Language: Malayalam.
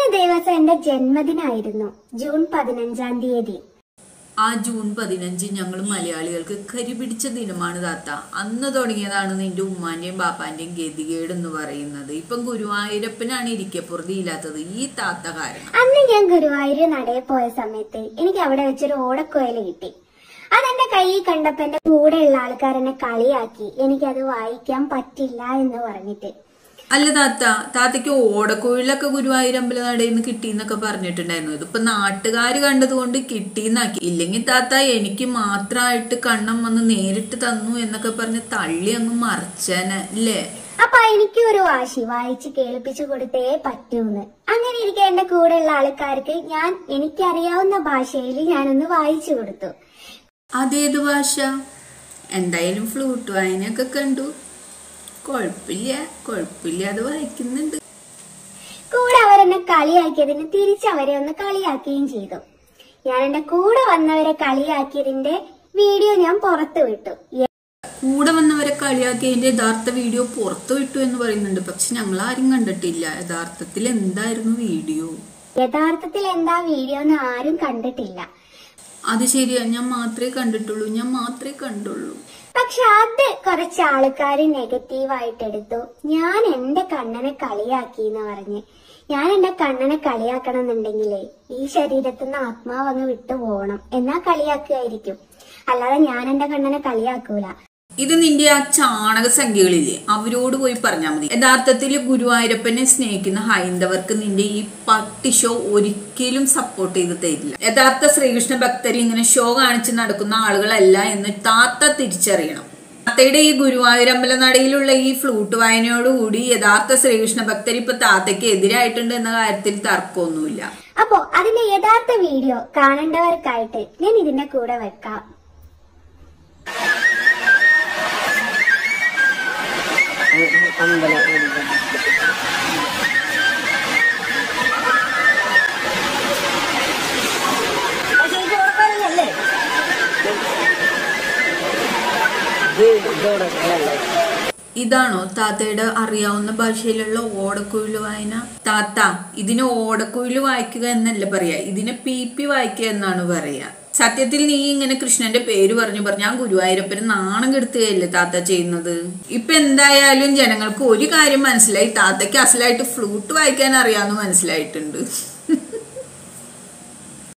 ദിവസം എന്റെ ജന്മദിനായിരുന്നു ജൂൺ പതിനഞ്ചാം തീയതി ആ ജൂൺ പതിനഞ്ച് ഞങ്ങൾ മലയാളികൾക്ക് കരിപിടിച്ച ദിനമാണ് താത്ത അന്ന് തുടങ്ങിയതാണ് നിന്റെ ഉമ്മാന്റെയും ബാപ്പാന്റെയും ഗതികേട് എന്ന് പറയുന്നത് ഇപ്പം ഗുരുവായൂരപ്പനാണ് ഇരിക്കപ്പുറതിയില്ലാത്തത് ഈ താത്ത കാരണം അന്ന് ഞാൻ ഗുരുവായൂർ നടയിൽ പോയ സമയത്ത് എനിക്ക് അവിടെ വെച്ചൊരു ഓടക്കുഴൽ കിട്ടി അതെന്റെ കയ്യിൽ കണ്ടപ്പോ എന്റെ കൂടെയുള്ള ആൾക്കാർ എന്നെ കളിയാക്കി എനിക്കത് വായിക്കാൻ പറ്റില്ല എന്ന് പറഞ്ഞിട്ട് അല്ല താത്ത താത്തയ്ക്ക് ഓടക്കുഴലൊക്കെ ഗുരുവായൂരമ്പല നടയിൽ നിന്ന് കിട്ടിയെന്നൊക്കെ പറഞ്ഞിട്ടുണ്ടായിരുന്നു ഇതിപ്പോ നാട്ടുകാര് കണ്ടതുകൊണ്ട് കിട്ടിയെന്നാക്കി ഇല്ലെങ്കിൽ താത്ത എനിക്ക് മാത്രമായിട്ട് കണ്ണം വന്ന് നേരിട്ട് തന്നു എന്നൊക്കെ പറഞ്ഞ് തള്ളി അങ്ങ് മറിച്ചേനെ അല്ലേ അപ്പൊ എനിക്ക് ഒരു വാശി വായിച്ച് കേൾപ്പിച്ചു കൊടുത്തേ പറ്റൂന്ന് അങ്ങനെ ഇരിക്കെ എന്റെ കൂടെയുള്ള ആൾക്കാർക്ക് ഞാൻ എനിക്കറിയാവുന്ന ഭാഷയിൽ ഞാനൊന്ന് വായിച്ചു കൊടുത്തു അതേത് ഭാഷ എന്തായാലും ഫ്ലൂട്ട് വായനയൊക്കെ കണ്ടു കുഴപ്പമില്ല കുഴപ്പമില്ല അത് വായിക്കുന്നുണ്ട് കൂടെ അവരെന്നെ കളിയാക്കിയതിന് തിരിച്ച് അവരെ ഒന്ന് കളിയാക്കുകയും ചെയ്തു ഞാൻ എന്റെ കൂടെ വന്നവരെ കളിയാക്കിയതിന്റെ വീഡിയോ ഞാൻ പുറത്തു വിട്ടു കൂടെ വന്നവരെ കളിയാക്കിയതിന്റെ യഥാർത്ഥ വീഡിയോ പുറത്തു വിട്ടു എന്ന് പറയുന്നുണ്ട് പക്ഷെ ഞങ്ങൾ ആരും കണ്ടിട്ടില്ല യഥാർത്ഥത്തിൽ എന്തായിരുന്നു വീഡിയോ യഥാർത്ഥത്തിൽ എന്താ വീഡിയോ എന്ന് ആരും കണ്ടിട്ടില്ല അത് ശരിയാ ഞാൻ മാത്രമേ കണ്ടിട്ടുള്ളൂ ഞാൻ മാത്രമേ കണ്ടുള്ളൂ പക്ഷെ അത് കുറച്ച് ആൾക്കാർ നെഗറ്റീവായിട്ട് എടുത്തു ഞാൻ എന്റെ കണ്ണനെ കളിയാക്കി എന്ന് പറഞ്ഞ് ഞാൻ എന്റെ കണ്ണനെ കളിയാക്കണം എന്നുണ്ടെങ്കിലേ ഈ ശരീരത്തിൽ നിന്ന് ആത്മാവ് അങ്ങ് വിട്ടു പോകണം എന്നാ കളിയാക്കുമായിരിക്കും അല്ലാതെ ഞാൻ എന്റെ കണ്ണനെ കളിയാക്കൂല ഇത് നിന്റെ ആ ചാണക സംഖ്യകളില്ലേ അവരോട് പോയി പറഞ്ഞാൽ മതി യഥാർത്ഥത്തിൽ ഗുരുവായൂരപ്പനെ സ്നേഹിക്കുന്ന ഹൈന്ദവർക്ക് നിന്റെ ഈ പട്ടി ഷോ ഒരിക്കലും സപ്പോർട്ട് ചെയ്ത് തരില്ല യഥാർത്ഥ ശ്രീകൃഷ്ണ ഭക്തർ ഇങ്ങനെ ഷോ കാണിച്ച് നടക്കുന്ന ആളുകളല്ല എന്ന് താത്ത തിരിച്ചറിയണം താത്തയുടെ ഈ ഗുരുവായൂരമ്പല നടയിലുള്ള ഈ ഫ്ലൂട്ട് വായനയോടുകൂടി യഥാർത്ഥ ശ്രീകൃഷ്ണ ഭക്തർ ഇപ്പൊ താത്തയ്ക്ക് എതിരായിട്ടുണ്ട് എന്ന കാര്യത്തിൽ തർക്കമൊന്നുമില്ല അപ്പോ അതിന്റെ യഥാർത്ഥ വീഡിയോ കാണേണ്ടവർക്കായിട്ട് ഞാൻ ഇതിന്റെ കൂടെ വെക്കാം ഇതാണോ താത്തയുടെ അറിയാവുന്ന ഭാഷയിലുള്ള ഓടക്കുഴൽ വായന താത്ത ഇതിന് ഓടക്കുഴൽ വായിക്കുക എന്നല്ല പറയാ ഇതിനെ പി പി വായിക്കുക എന്നാണ് പറയാ സത്യത്തിൽ നീ ഇങ്ങനെ കൃഷ്ണന്റെ പേര് പറഞ്ഞു പറഞ്ഞു ഞാൻ ഗുരുവായൂരപ്പന് നാണം കെടുത്തുകയല്ലേ താത്ത ചെയ്യുന്നത് ഇപ്പൊ എന്തായാലും ജനങ്ങൾക്ക് ഒരു കാര്യം മനസ്സിലായി താത്തയ്ക്ക് അസലായിട്ട് ഫ്ലൂട്ട് വായിക്കാൻ അറിയാമെന്ന് മനസ്സിലായിട്ടുണ്ട്